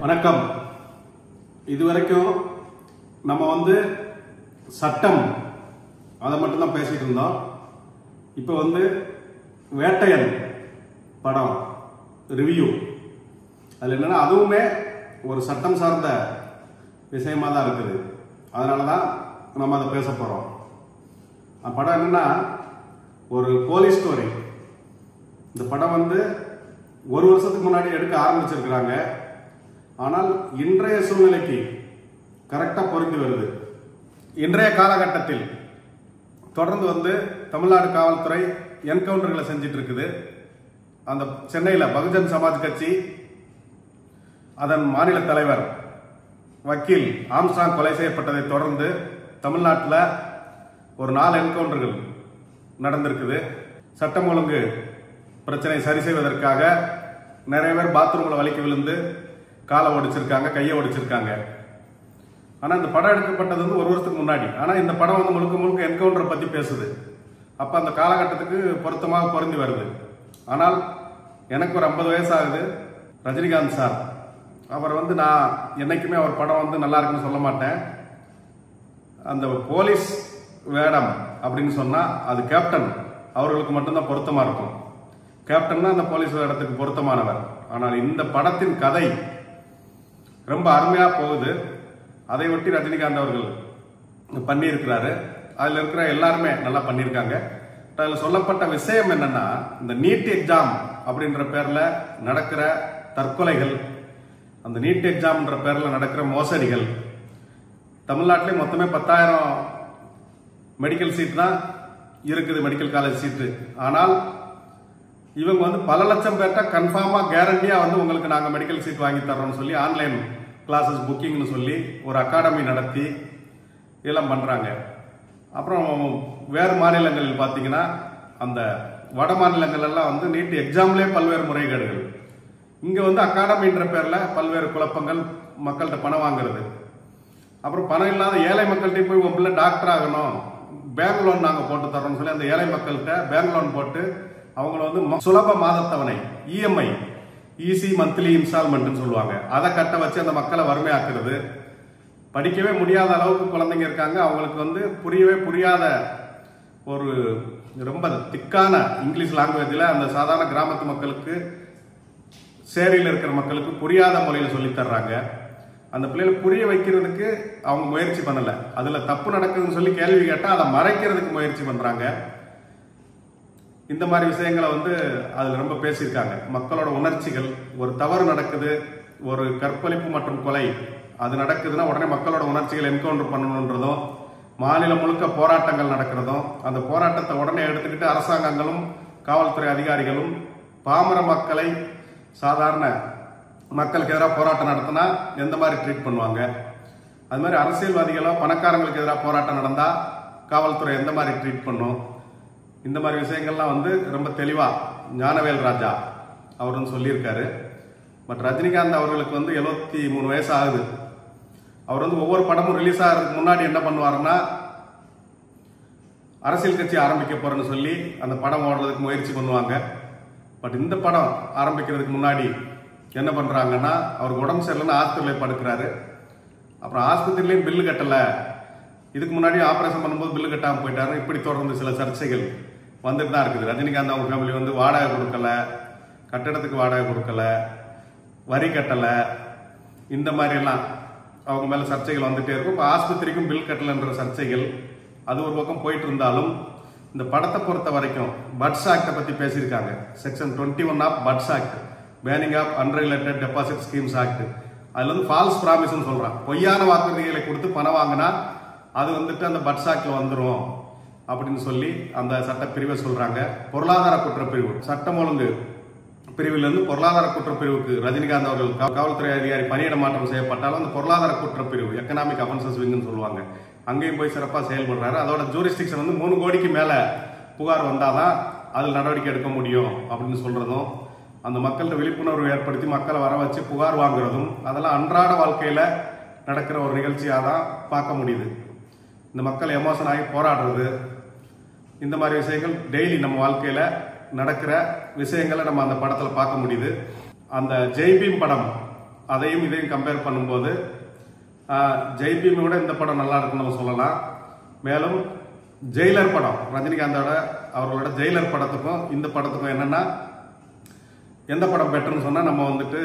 வணக்கம் இதுவரைக்கும் நம்ம வந்து சட்டம் அதை மட்டும்தான் பேசிட்டு இருந்தோம் இப்போ வந்து வேட்டையன் படம் ரிவ்யூ அதில் என்னன்னா அதுவுமே ஒரு சட்டம் சார்ந்த விஷயமா தான் இருக்குது அதனால தான் நம்ம அதை பேச போகிறோம் படம் என்னன்னா ஒரு போலீஸ் ஸ்டோரி இந்த படம் வந்து ஒரு வருஷத்துக்கு முன்னாடி எடுக்க ஆரம்பிச்சிருக்கிறாங்க ஆனால் இன்றைய சூழ்நிலைக்கு கரெக்டாக பொருந்தி வருது இன்றைய காலகட்டத்தில் தொடர்ந்து வந்து தமிழ்நாடு காவல்துறை என்கவுண்டர்களை செஞ்சிட்டு இருக்குது அந்த சென்னையில் பகுஜன் சமாஜ் கட்சி அதன் மாநில தலைவர் வக்கீல் ஆம்ஸ்டாங் கொலை செய்யப்பட்டதை தொடர்ந்து தமிழ்நாட்டில் ஒரு நாலு என்கவுண்டர்கள் நடந்திருக்குது சட்டம் ஒழுங்கு பிரச்சனை சரி செய்வதற்காக நிறைய பேர் பாத்ரூம்ல வலிக்கு விழுந்து காலை ஒடிச்சிருக்காங்க கையை ஒடிச்சிருக்காங்க ஆனா இந்த படம் எடுக்கப்பட்டது வந்து ஒரு வருஷத்துக்கு முன்னாடி ஆனா இந்த படம் வந்து முழுக்க முழுக்க என்கவுண்டரை பத்தி பேசுது அப்ப அந்த காலகட்டத்துக்கு பொருத்தமாக பொருந்தி வருது ஆனால் எனக்கு ஒரு ஐம்பது வயசு ஆகுது ரஜினிகாந்த் சார் அவர் வந்து நான் என்னைக்குமே அவர் படம் வந்து நல்லா இருக்குன்னு சொல்ல மாட்டேன் அந்த போலீஸ் வேடம் அப்படின்னு சொன்னா அது கேப்டன் அவர்களுக்கு மட்டும்தான் பொருத்தமா இருக்கும் கேப்டன் தான் அந்த போலீஸ் வேடத்துக்கு பொருத்தமானவர் ஆனால் இந்த படத்தின் கதை ரொம்ப அருமையா போகுது அதை ஒட்டி ரஜினிகாந்த் அவர்கள் பண்ணியிருக்கிறாரு அதுல இருக்கிற எல்லாருமே நல்லா பண்ணியிருக்காங்க அதுல சொல்லப்பட்ட விஷயம் என்னன்னா இந்த நீட் எக்ஸாம் அப்படின்ற பேர்ல நடக்கிற தற்கொலைகள் அந்த நீட் எக்ஸாம்ன்ற பேர்ல நடக்கிற மோசடிகள் தமிழ்நாட்டிலே மொத்தமே பத்தாயிரம் மெடிக்கல் சீட் தான் இருக்குது மெடிக்கல் காலேஜ் சீட்டு ஆனால் இவங்க வந்து பல லட்சம் பேர்ட்ட கன்ஃபார்மா கேரண்டியா வந்து உங்களுக்கு நாங்க மெடிக்கல் சீட் வாங்கி தர்றோம்னு சொல்லி ஆன்லைன் கிளாஸஸ் புக்கிங்னு சொல்லி ஒரு அகாடமி நடத்தி இதெல்லாம் பண்றாங்க அப்புறம் வேறு மாநிலங்களில் பார்த்தீங்கன்னா அந்த வட மாநிலங்கள் எல்லாம் வந்து நீட் எக்ஸாம்லேயே பல்வேறு முறைகேடுகள் இங்க வந்து அகாடமின்ற பேர்ல பல்வேறு குழப்பங்கள் மக்கள்கிட்ட பணம் வாங்குறது அப்புறம் பணம் இல்லாத ஏழை மக்கள்கிட்ட போய் உன் பிள்ளை டாக்டர் ஆகணும் பேங்க் லோன் நாங்க போட்டு தரோம்னு சொல்லி அந்த ஏழை மக்கள்கிட்ட பேங்க் லோன் போட்டு அவங்கள வந்து ம- சுலப மாதத்தவணை இஎம்ஐ ஈஸி மந்த்லி இன்ஸ்டால்மெண்ட்னு சொல்லுவாங்க அதை கட்ட வச்சு அந்த மக்களை வறுமையாக்குறது படிக்கவே முடியாத அளவுக்கு குழந்தைங்க இருக்காங்க அவங்களுக்கு வந்து புரியவே புரியாத ஒரு ரொம்ப திக்கான இங்கிலீஷ் லாங்குவேஜில் அந்த சாதாரண கிராமத்து மக்களுக்கு சேரியில் இருக்கிற மக்களுக்கு புரியாத முறையில் சொல்லித் தர்றாங்க அந்த பிள்ளைகளை புரிய வைக்கிறதுக்கு அவங்க முயற்சி பண்ணல அதுல தப்பு நடக்குதுன்னு சொல்லி கேள்வி கேட்டா அதை மறைக்கிறதுக்கு முயற்சி பண்றாங்க இந்த மாதிரி விஷயங்களை வந்து அதுல ரொம்ப பேசியிருக்காங்க மக்களோட உணர்ச்சிகள் ஒரு தவறு நடக்குது ஒரு கற்பழிப்பு மற்றும் கொலை அது நடக்குதுன்னா உடனே மக்களோட உணர்ச்சிகள் என்கவுண்டர் பண்ணணுன்றதும் மாநிலம் முழுக்க போராட்டங்கள் நடக்கிறதும் அந்த போராட்டத்தை உடனே எடுத்துக்கிட்டு அரசாங்கங்களும் காவல்துறை அதிகாரிகளும் பாமர மக்களை சாதாரண மக்களுக்கு எதிராக போராட்டம் நடத்தினா எந்த மாதிரி ட்ரீட் பண்ணுவாங்க அது மாதிரி அரசியல்வாதிகளோ பணக்காரங்களுக்கு எதிராக போராட்டம் நடந்தா காவல்துறை எந்த மாதிரி ட்ரீட் பண்ணும் இந்த மாதிரி விஷயங்கள்லாம் வந்து ரொம்ப தெளிவா ஞானவேல் ராஜா அவர் வந்து சொல்லியிருக்காரு பட் ரஜினிகாந்த் அவர்களுக்கு வந்து எழுபத்தி மூணு வயசு ஆகுது அவர் வந்து ஒவ்வொரு படமும் ரிலீஸ் ஆகிறதுக்கு முன்னாடி என்ன பண்ணுவாருன்னா அரசியல் கட்சி ஆரம்பிக்க போறேன்னு சொல்லி அந்த படம் ஓடுறதுக்கு முயற்சி பண்ணுவாங்க பட் இந்த படம் ஆரம்பிக்கிறதுக்கு முன்னாடி என்ன பண்றாங்கன்னா அவருக்கு உடம்பு சரியில்லைன்னு ஆஸ்பத்திரியில் படுக்கிறாரு அப்புறம் ஆஸ்பத்திரிலையும் பில்லு கட்டல இதுக்கு முன்னாடி ஆபரேஷன் பண்ணும்போது பில்லு கட்டாம போயிட்டாரு இப்படி தொடர்ந்து சில சர்ச்சைகள் வந்துட்டு தான் இருக்குது ரஜினிகாந்த் அவங்க ஃபேமிலி வந்து வாடகை கொடுக்கல கட்டடத்துக்கு வாடகை கொடுக்கல வரி கட்டல இந்த மாதிரி எல்லாம் அவங்க மேல சர்ச்சைகள் வந்துட்டே இருக்கும் இப்போ ஆஸ்பத்திரிக்கும் பில் கட்டலன்ற சர்ச்சைகள் அது ஒரு பக்கம் போயிட்டு இருந்தாலும் இந்த படத்தை பொறுத்த வரைக்கும் பட்ஸ் ஆக்டை பத்தி பேசியிருக்காங்க section twenty one of buds act banning of unrelated deposit schemes act அதுல வந்து ஃபால்ஸ் ப்ராமிஸ்னு சொல்றான் பொய்யான வாக்குறுதிகளை கொடுத்து பணம் வாங்கினா அது வந்துட்டு அந்த பட்ஸ் ஆக்ட்ல வந்துரும் அப்படின்னு சொல்லி அந்த சட்டப்பிரிவை சொல்றாங்க பொருளாதார குற்றப்பிரிவு சட்டம் ஒழுங்கு பிரிவிலிருந்து பொருளாதார குற்றப்பிரிவுக்கு ரஜினிகாந்த் அவர்கள் கா- காவல்துறை அதிகாரி பணியிட மாற்றம் செய்யப்பட்டாலும் அந்த பொருளாதார குற்றப்பிரிவு எக்கனாமிக் அஃபென்சஸ் விங்னு சொல்லுவாங்க அங்கேயும் போய் சிறப்பாக செயல்படுறாரு அதோட ஜூரிஸ்டிக்ஷன் வந்து மூணு கோடிக்கு மேல புகார் வந்தாதான் அதில் நடவடிக்கை எடுக்க முடியும் அப்படின்னு சொல்றதும் அந்த மக்கள்கிட்ட விழிப்புணர்வு ஏற்படுத்தி மக்களை வர வச்சு புகார் வாங்குறதும் அதெல்லாம் அன்றாட வாழ்க்கையில நடக்கிற ஒரு நிகழ்ச்சியாக தான் பார்க்க முடியுது இந்த மக்கள் எமோஷன் ஆகி போராடுறது இந்த மாதிரி விஷயங்கள் டெய்லி நம்ம வாழ்க்கையில நடக்கிற விஷயங்களை நம்ம அந்த படத்துல பார்க்க முடியுது அந்த ஜெய்பீம் படம் அதையும் இதையும் கம்பேர் பண்ணும்போது ஜெய்பீமை விட இந்த படம் நல்லா இருக்குன்னு நம்ம சொல்லலாம் மேலும் ஜெயிலர் படம் ரஜினிகாந்தோட அவர்களோட ஜெயிலர் படத்துக்கும் இந்த படத்துக்கும் என்னன்னா எந்த படம் பெட்டர்னு சொன்னா நம்ம வந்துட்டு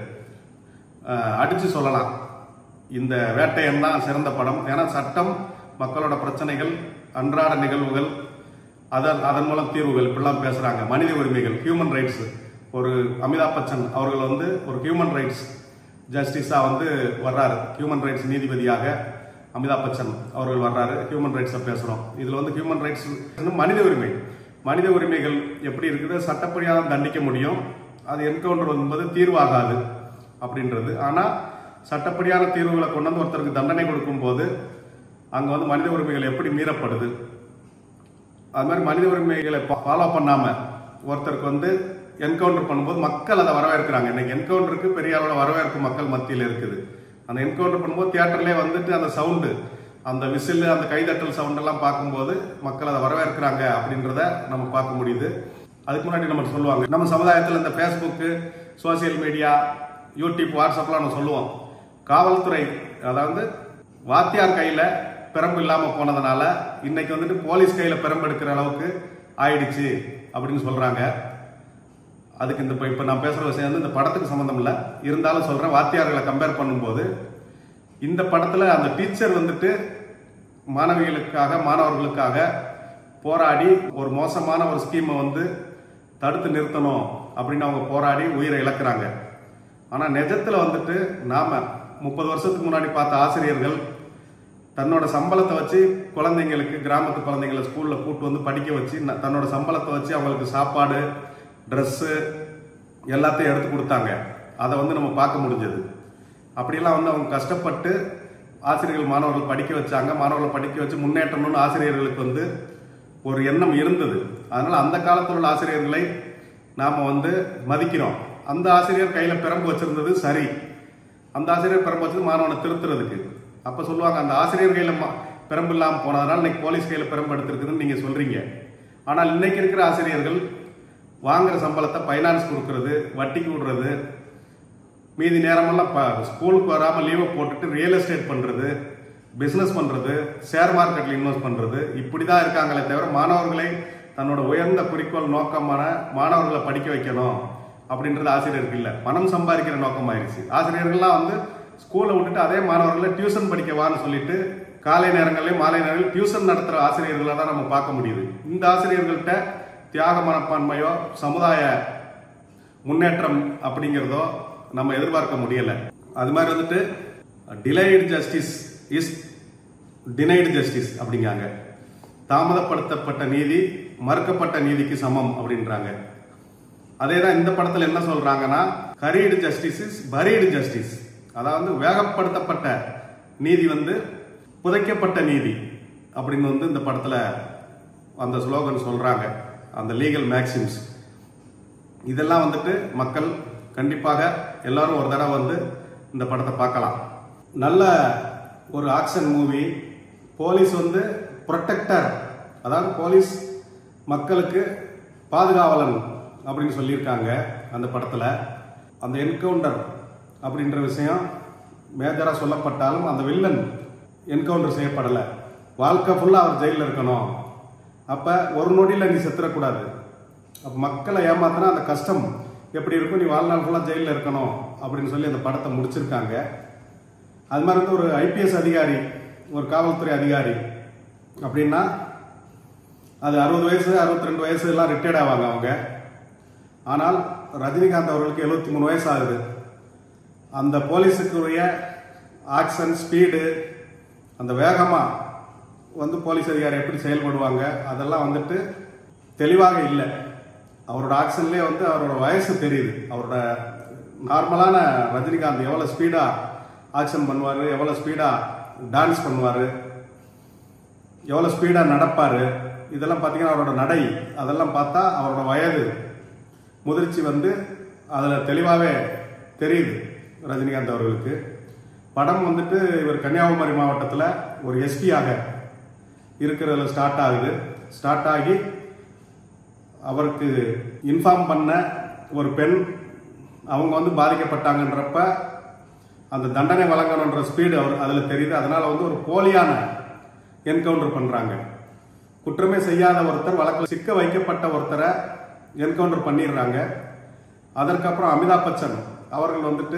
அஹ், அடிச்சு சொல்லலாம் இந்த வேட்டையன் தான் சிறந்த படம் ஏன்னா சட்டம் மக்களோட பிரச்சனைகள் அன்றாட நிகழ்வுகள் அதன் அதன் மூலம் தீர்வுகள் இப்படிலாம் பேசுறாங்க மனித உரிமைகள் ஹியூமன் ரைட்ஸ் ஒரு அமிதாப் பச்சன் அவர்கள் வந்து ஒரு ஹியூமன் ரைட்ஸ் ஜஸ்டிஸா வந்து வர்றாரு ஹியூமன் ரைட்ஸ் நீதிபதியாக அமிதாப் பச்சன் அவர்கள் வர்றாரு ஹியூமன் ரைட்ஸை பேசுறோம் இதுல வந்து ஹியூமன் ரைட்ஸ் மனித உரிமை மனித உரிமைகள் எப்படி இருக்குது சட்டப்படியாக தான் தண்டிக்க முடியும் அது என்கவுண்டர் என்பது தீர்வாகாது அப்படின்றது ஆனா சட்டப்படியான தீர்வுகளை கொண்டு வந்து ஒருத்தருக்கு தண்டனை கொடுக்கும் போது அங்க வந்து மனித உரிமைகள் எப்படி மீறப்படுது அது மாதிரி மனித உரிமைகளை ஃபாலோ பண்ணாம ஒருத்தருக்கு வந்து என்கவுண்டர் பண்ணும்போது மக்கள் அதை வரவேற்கிறாங்க இன்னைக்கு என்கவுண்டருக்கு பெரிய அளவில் வரவேற்பு மக்கள் மத்தியில் இருக்குது அந்த என்கவுண்டர் பண்ணும்போது தியேட்டர்லேயே வந்துட்டு அந்த சவுண்டு அந்த விசில் அந்த கைதட்டல் சவுண்ட் எல்லாம் பார்க்கும்போது மக்கள் அதை வரவேற்கிறாங்க அப்படின்றத நம்ம பார்க்க முடியுது அதுக்கு முன்னாடி நம்ம சொல்லுவாங்க நம்ம சமுதாயத்தில் இந்த ஃபேஸ்புக்கு சோசியல் மீடியா யூடியூப் வாட்ஸ்அப்லாம் நம்ம சொல்லுவோம் காவல்துறை அதாவது வாத்தியார் கையில பிரம்பு இல்லாம போனதுனால இன்னைக்கு வந்துட்டு போலீஸ் கையில பிரம்பு எடுக்கிற அளவுக்கு ஆயிடுச்சு அப்படின்னு சொல்றாங்க அதுக்கு இந்த இப்ப- இப்ப நான் பேசுற விஷயம் வந்து இந்த படத்துக்கு சம்பந்தம் இல்ல இருந்தாலும் சொல்றேன் வாத்தியார்களை கம்பேர் பண்ணும்போது இந்த படத்துல அந்த டீச்சர் வந்துட்டு மாணவிகளுக்காக மாணவர்களுக்காக போராடி ஒரு மோசமான ஒரு ஸ்கீமை வந்து தடுத்து நிறுத்தணும் அப்படின்னு அவங்க போராடி உயிரை இழக்கிறாங்க ஆனா நிஜத்துல வந்துட்டு நாம முப்பது வருஷத்துக்கு முன்னாடி பார்த்த ஆசிரியர்கள் தன்னோட சம்பளத்தை வச்சு குழந்தைங்களுக்கு கிராமத்து குழந்தைங்களை ஸ்கூல்ல கூட்டு வந்து படிக்க வச்சு ந- தன்னோட சம்பளத்தை வச்சு அவங்களுக்கு சாப்பாடு ட்ரெஸ்ஸு எல்லாத்தையும் எடுத்து கொடுத்தாங்க அதை வந்து நம்ம பார்க்க முடிஞ்சது அப்படியெல்லாம் வந்து அவங்க கஷ்டப்பட்டு ஆசிரியர்கள் மாணவர்கள் படிக்க வச்சாங்க மாணவர்களை படிக்க வச்சு முன்னேற்றணும்னு ஆசிரியர்களுக்கு வந்து ஒரு எண்ணம் இருந்தது அதனால அந்த காலத்தில் உள்ள ஆசிரியர்களை நாம வந்து மதிக்கிறோம் அந்த ஆசிரியர் கையில பிரம்பு வச்சிருந்தது சரி அந்த ஆசிரியர் பிரம்பு வச்சது மாணவனை திருத்துறதுக்கு அப்ப சொல்லுவாங்க அந்த ஆசிரியர் கையில ம- பிரம்பு இல்லாம போனதுனால இன்னைக்கு போலீஸ் கையில பிரம்பு எடுத்திருக்குதுன்னு நீங்க சொல்றீங்க ஆனால் இன்னைக்கு இருக்கிற ஆசிரியர்கள் வாங்குற சம்பளத்தை ஃபைனான்ஸ் கொடுக்கறது வட்டிக்கு விடுறது மீதி நேரமெல்லாம் ப- ஸ்கூலுக்கு வராம லீவை போட்டுட்டு ரியல் எஸ்டேட் பண்றது பிசினஸ் பண்றது ஷேர் மார்க்கெட்ல இன்வெஸ்ட் பண்றது இப்படிதான் இருக்காங்களே தவிர மாணவர்களை தன்னோட உயர்ந்த குறிக்கோள் நோக்கமான மாணவர்களை படிக்க வைக்கணும் அப்படின்றது ஆசிரியருக்கு இல்ல பணம் சம்பாதிக்கிற நோக்கம் ஆயிடுச்சு ஆசிரியர்கள்லாம் வந்து ஸ்கூலை விட்டுட்டு அதே மாணவர்களை டியூஷன் படிக்க வான்னு சொல்லிட்டு காலை நேரங்கள்லயும் மாலை நேரங்களில் டியூஷன் நடத்துற ஆசிரியர்களை தான் நம்ம பார்க்க முடியுது இந்த ஆசிரியர்கள்ட்ட தியாக மனப்பான்மையோ சமுதாய முன்னேற்றம் அப்படிங்கிறதோ நம்ம எதிர்பார்க்க முடியல அது மாதிரி வந்துட்டு delayed justice is denied justice அப்படிங்காங்க தாமதப்படுத்தப்பட்ட நீதி மறுக்கப்பட்ட நீதிக்கு சமம் அப்படின்றாங்க அதே தான் இந்த படத்துல என்ன சொல்றாங்கன்னா hurried justice is buried justice அதாவது வேகப்படுத்தப்பட்ட நீதி வந்து புதைக்கப்பட்ட நீதி அப்படின்னு வந்து இந்த படத்துல அந்த ஸ்லோகன் சொல்றாங்க அந்த லீகல் மேக்சிம்ஸ் இதெல்லாம் வந்துட்டு மக்கள் கண்டிப்பாக எல்லாரும் ஒரு தடவை வந்து இந்த படத்தை பார்க்கலாம் நல்ல ஒரு ஆக்ஷன் மூவி போலீஸ் வந்து ப்ரொடெக்டர் அதாவது போலீஸ் மக்களுக்கு பாதுகாவலன் அப்படின்னு சொல்லியிருக்காங்க அந்த படத்தில் அந்த என்கவுண்டர் அப்படின்ற விஷயம் மேஜராக சொல்லப்பட்டாலும் அந்த வில்லன் என்கவுண்டர் செய்யப்படலை வாழ்க்கை ஃபுல்லாக அவர் ஜெயிலில் இருக்கணும் அப்போ ஒரு நொடியில் நீ செத்துறக்கூடாது அப்போ மக்களை ஏமாத்தினா அந்த கஷ்டம் எப்படி இருக்கும் நீ வாழ்நாள் ஃபுல்லாக ஜெயிலில் இருக்கணும் அப்படின்னு சொல்லி அந்த படத்தை முடிச்சிருக்காங்க அது மாதிரி வந்து ஒரு ஐபிஎஸ் அதிகாரி ஒரு காவல்துறை அதிகாரி அப்படின்னா அது அறுபது வயசு அறுபத்தி ரெண்டு வயசு எல்லாம் ரிட்டையர்ட் ஆவாங்க அவங்க ஆனால் ரஜினிகாந்த் அவர்களுக்கு எழுபத்தி மூணு வயசு ஆகுது அந்த போலீஸுக்குரிய ஆக்ஷன் ஸ்பீடு அந்த வேகமா வந்து போலீஸ் அதிகாரி எப்படி செயல்படுவாங்க அதெல்லாம் வந்துட்டு தெளிவாக இல்லை அவரோட ஆக்ஷன்லேயே வந்து அவரோட வயசு தெரியுது அவரோட நார்மலான ரஜினிகாந்த் எவ்வளோ ஸ்பீடா ஆக்ஷன் பண்ணுவார் எவ்வளோ ஸ்பீடா டான்ஸ் பண்ணுவார் எவ்வளோ ஸ்பீடாக நடப்பார் இதெல்லாம் பார்த்தீங்கன்னா அவரோட நடை அதெல்லாம் பார்த்தா அவரோட வயது முதிர்ச்சி வந்து அதில் தெளிவாகவே தெரியுது ரஜினிகாந்த் அவர்களுக்கு படம் வந்துட்டு இவர் கன்னியாகுமரி மாவட்டத்தில் ஒரு எஸ்பியாக இருக்கிறதுல ஸ்டார்ட் ஆகுது ஸ்டார்ட் ஆகி அவருக்கு இன்ஃபார்ம் பண்ண ஒரு பெண் அவங்க வந்து பாதிக்கப்பட்டாங்கன்றப்ப அந்த தண்டனை வழங்கணுன்ற ஸ்பீடு அவர் அதில் தெரியுது அதனால வந்து ஒரு போலியான என்கவுண்டர் பண்றாங்க குற்றமே செய்யாத ஒருத்தர் வழக்கில் சிக்க வைக்கப்பட்ட ஒருத்தரை என்கவுண்டர் பண்ணிடுறாங்க அதற்கப்புறம் அமிதாப் பச்சன் அவர்கள் வந்துட்டு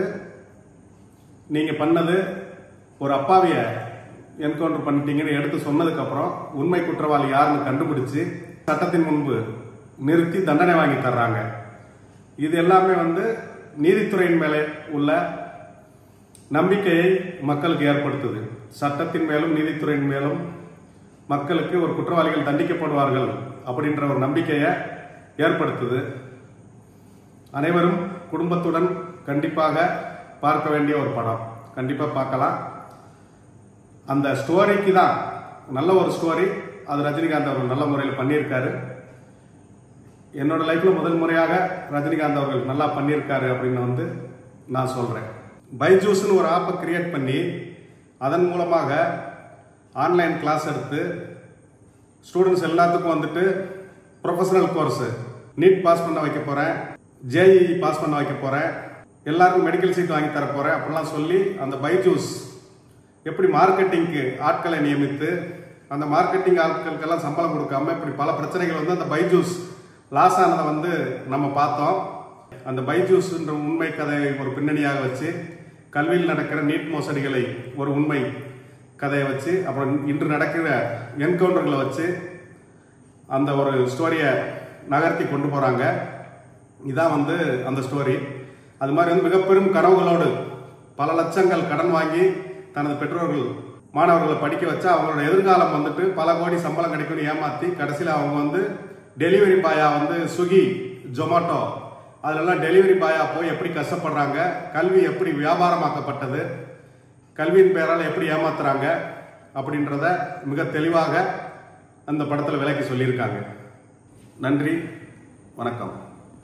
நீங்க பண்ணது ஒரு அப்பாவிய என்கவுண்டர் பண்ணிட்டீங்கன்னு எடுத்து சொன்னதுக்கு அப்புறம் உண்மை குற்றவாளி யாருன்னு கண்டுபிடிச்சு சட்டத்தின் முன்பு நிறுத்தி தண்டனை வாங்கி தர்றாங்க இது எல்லாமே வந்து நீதித்துறையின் மேலே உள்ள நம்பிக்கையை மக்களுக்கு ஏற்படுத்துது சட்டத்தின் மேலும் நீதித்துறையின் மேலும் மக்களுக்கு ஒரு குற்றவாளிகள் தண்டிக்கப்படுவார்கள் அப்படின்ற ஒரு நம்பிக்கையை ஏற்படுத்துது அனைவரும் குடும்பத்துடன் கண்டிப்பாக பார்க்க வேண்டிய ஒரு படம் கண்டிப்பா பார்க்கலாம் அந்த ஸ்டோரிக்கு தான் நல்ல ஒரு ஸ்டோரி அது ரஜினிகாந்த் அவர்கள் நல்ல முறையில் பண்ணியிருக்காரு என்னோட லைஃப்ல முதல் முறையாக ரஜினிகாந்த் அவர்கள் நல்லா பண்ணியிருக்காரு அப்படின்னு வந்து நான் சொல்றேன் பைஜூஸ்னு ஒரு ஆப்பை கிரியேட் பண்ணி அதன் மூலமாக ஆன்லைன் கிளாஸ் எடுத்து ஸ்டூடெண்ட்ஸ் எல்லாத்துக்கும் வந்துட்டு ப்ரொஃபஷனல் கோர்ஸ் நீட் பாஸ் பண்ண வைக்க போறேன் ஜேஇஇ பாஸ் பண்ண வைக்க போறேன் எல்லாருக்கும் மெடிக்கல் சீட் வாங்கி தர போறேன் அப்படிலாம் சொல்லி அந்த பைஜூஸ் எப்படி மார்க்கெட்டிங்க்கு ஆட்களை நியமித்து அந்த மார்க்கெட்டிங் ஆட்களுக்கெல்லாம் சம்பளம் கொடுக்காம இப்படி பல பிரச்சனைகள் வந்து அந்த பைஜூஸ் லாஸ் ஆனதை வந்து நம்ம பார்த்தோம் அந்த பைஜூஸ்ன்ற உண்மை கதையை ஒரு பின்னணியாக வச்சு கல்வியில் நடக்கிற நீட் மோசடிகளை ஒரு உண்மை கதையை வச்சு அப்புறம் இன்று நடக்கிற என்கவுண்டர்களை வச்சு அந்த ஒரு ஸ்டோரியை நகர்த்தி கொண்டு போறாங்க இதான் வந்து அந்த ஸ்டோரி அது மாதிரி வந்து மிக பெரும் கனவுகளோடு பல லட்சங்கள் கடன் வாங்கி தனது பெற்றோர்கள் மாணவர்களை படிக்க வச்சா அவங்களோட எதிர்காலம் வந்துட்டு பல கோடி சம்பளம் கிடைக்கும்னு ஏமாத்தி கடைசியில் அவங்க வந்து டெலிவரி பாயா வந்து ஸ்விக்கி ஜொமாட்டோ அதிலெல்லாம் டெலிவரி பாயா போய் எப்படி கஷ்டப்படுறாங்க கல்வி எப்படி வியாபாரமாக்கப்பட்டது கல்வியின் பேரால் எப்படி ஏமாத்துறாங்க அப்படின்றத மிக தெளிவாக அந்த படத்தில் விளக்கி சொல்லியிருக்காங்க நன்றி வணக்கம்